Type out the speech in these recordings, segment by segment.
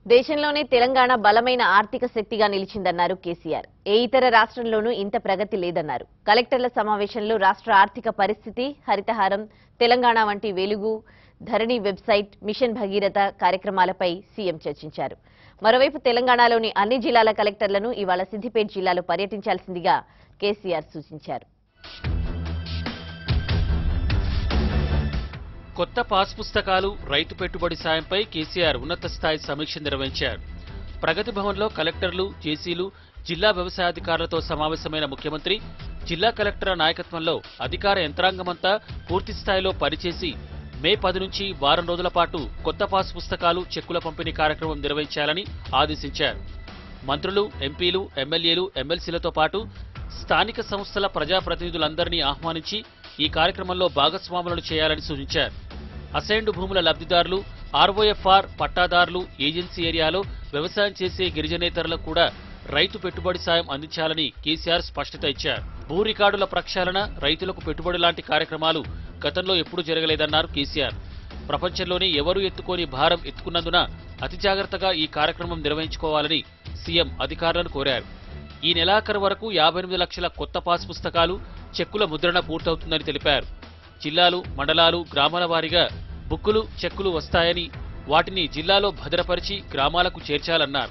దేశంలోనే తెలంగాణ బలమైన ఆర్థిక శక్తిగా నిలిచిందన్నారు కేసీఆర్ ఏ ఇతర రాష్ట్రంలోనూ ఇంత ప్రగతి లేదన్నారు కలెక్టర్ల సమావేశంలో రాష్ట్ర ఆర్థిక పరిస్థితి హరితహారం తెలంగాణ వంటి వెలుగు ధరణి వెబ్సైట్ మిషన్ భగీరథ కార్యక్రమాలపై సీఎం చర్చించారు మరోవైపు తెలంగాణలోని అన్ని జిల్లాల కలెక్టర్లను ఇవాళ సిద్దిపేట జిల్లాలో పర్యటించాల్సిందిగా కేసీఆర్ సూచించారు కొత్త పాస్ పుస్తకాలు రైతు పెట్టుబడి సాయంపై కేసీఆర్ ఉన్నత స్థాయి సమీక్ష నిర్వహించారు ప్రగతి భవన్లో కలెక్టర్లు జేసీలు జిల్లా వ్యవసాయాధికారులతో సమావేశమైన ముఖ్యమంత్రి జిల్లా కలెక్టర్ల నాయకత్వంలో అధికార యంత్రాంగమంతా పూర్తి స్థాయిలో పనిచేసి మే పది నుంచి వారం రోజుల పాటు కొత్త పాస్ పుస్తకాలు చెక్కుల పంపిణీ కార్యక్రమం నిర్వహించాలని ఆదేశించారు మంత్రులు ఎంపీలు ఎమ్మెల్యేలు ఎమ్మెల్సీలతో పాటు స్థానిక సంస్థల ప్రజాప్రతినిధులందరినీ ఆహ్వానించి ఈ కార్యక్రమంలో భాగస్వాములను చేయాలని సూచించారు అసైన్డ్ భూముల లబ్ధిదారులు ఆర్ఓఎఫ్ఆర్ పట్టాదారులు ఏజెన్సీ ఏరియాలో వ్యవసాయం చేసే గిరిజనేతరులకు కూడా రైతు పెట్టుబడి సాయం అందించాలని కేసీఆర్ స్పష్టత ఇచ్చారు భూ రికార్డుల ప్రక్షాళన రైతులకు పెట్టుబడి లాంటి కార్యక్రమాలు గతంలో ఎప్పుడూ జరగలేదన్నారు కేసీఆర్ ప్రపంచంలోనే ఎవరూ ఎత్తుకోని భారం ఎత్తుకున్నందున అతి జాగ్రత్తగా ఈ కార్యక్రమం నిర్వహించుకోవాలని సీఎం అధికారులను కోరారు ఈ నెలాఖరు వరకు యాభై ఎనిమిది లక్షల కొత్త పాస్ పుస్తకాలు చెక్కుల ముద్రణ పూర్తవుతుందని తెలిపారు జిల్లాలు మండలాలు గ్రామాల వారీగా బుక్కులు చెక్కులు వస్తాయని వాటిని జిల్లాలో భద్రపరిచి గ్రామాలకు చేర్చాలన్నారు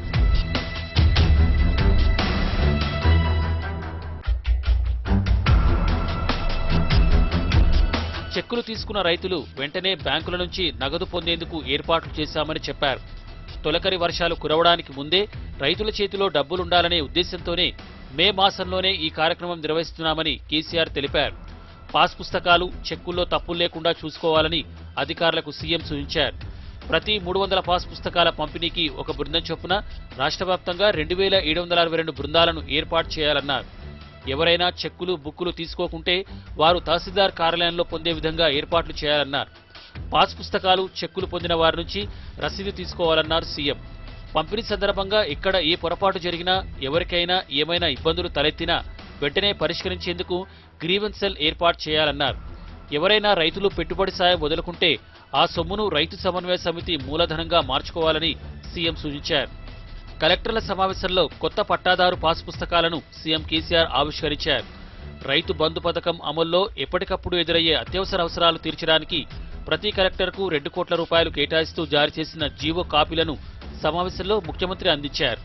చెక్కులు తీసుకున్న రైతులు వెంటనే బ్యాంకుల నుంచి నగదు పొందేందుకు ఏర్పాట్లు చేశామని చెప్పారు తొలకరి వర్షాలు కురవడానికి ముందే రైతుల చేతిలో డబ్బులుండాలనే ఉద్దేశంతోనే మే మాసంలోనే ఈ కార్యక్రమం నిర్వహిస్తున్నామని కేసీఆర్ తెలిపారు పాస్ పుస్తకాలు చెక్కుల్లో తప్పులు లేకుండా చూసుకోవాలని అధికారులకు సీఎం సూచించారు ప్రతి మూడు వందల పాస్ పుస్తకాల పంపిణీకి ఒక బృందం చొప్పున రాష్ట్ర వ్యాప్తంగా రెండు వేల ఏడు వందల అరవై రెండు బృందాలను ఏర్పాటు చేయాలన్నారు ఎవరైనా చెక్కులు బుక్కులు తీసుకోకుంటే వారు తహసీల్దార్ కార్యాలయంలో పొందే విధంగా ఏర్పాట్లు చేయాలన్నారు పాస్ పుస్తకాలు చెక్కులు పొందిన వారి నుంచి రసీదు తీసుకోవాలన్నారు సీఎం పంపిణీ సందర్భంగా ఎక్కడ ఏ పొరపాటు జరిగినా ఎవరికైనా ఏమైనా ఇబ్బందులు తలెత్తినా వెంటనే పరిష్కరించేందుకు గ్రీవెన్స్ సెల్ ఏర్పాటు చేయాలన్నారు ఎవరైనా రైతులు పెట్టుబడి సాయం వదులుకుంటే ఆ సొమ్మును రైతు సమన్వయ సమితి మూలధనంగా మార్చుకోవాలని సీఎం సూచించారు కలెక్టర్ల సమావేశంలో కొత్త పట్టాదారు పాస్ పుస్తకాలను సీఎం కేసీఆర్ ఆవిష్కరించారు రైతు బంధు పథకం అమల్లో ఎప్పటికప్పుడు ఎదురయ్యే అత్యవసర అవసరాలు తీర్చడానికి ప్రతి కలెక్టర్కు రెండు కోట్ల రూపాయలు కేటాయిస్తూ జారీ చేసిన జీవో కాపీలను సమావేశంలో ముఖ్యమంత్రి అందించారు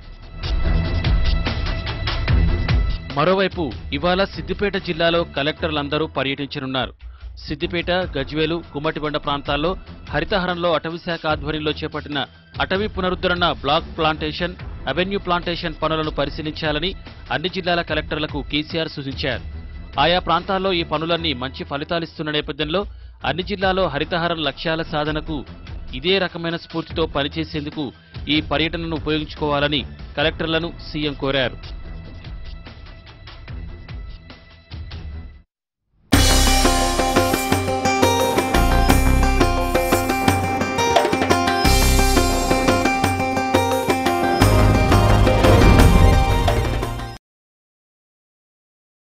మరోవైపు ఇవాళ సిద్దిపేట జిల్లాలో కలెక్టర్లందరూ పర్యటించనున్నారు సిద్దిపేట గజ్వేలు కుమ్మటిబండ ప్రాంతాల్లో హరితహారంలో అటవీశాఖ ఆధ్వర్యంలో చేపట్టిన అటవీ పునరుద్ధరణ బ్లాక్ ప్లాంటేషన్ అవెన్యూ ప్లాంటేషన్ పనులను పరిశీలించాలని అన్ని జిల్లాల కలెక్టర్లకు కేసీఆర్ సూచించారు ఆయా ప్రాంతాల్లో ఈ పనులన్నీ మంచి ఫలితాలిస్తున్న నేపథ్యంలో అన్ని జిల్లాలో హరితహారం లక్ష్యాల సాధనకు ఇదే రకమైన స్ఫూర్తితో పనిచేసేందుకు ఈ పర్యటనను ఉపయోగించుకోవాలని కలెక్టర్లను సీఎం కోరారు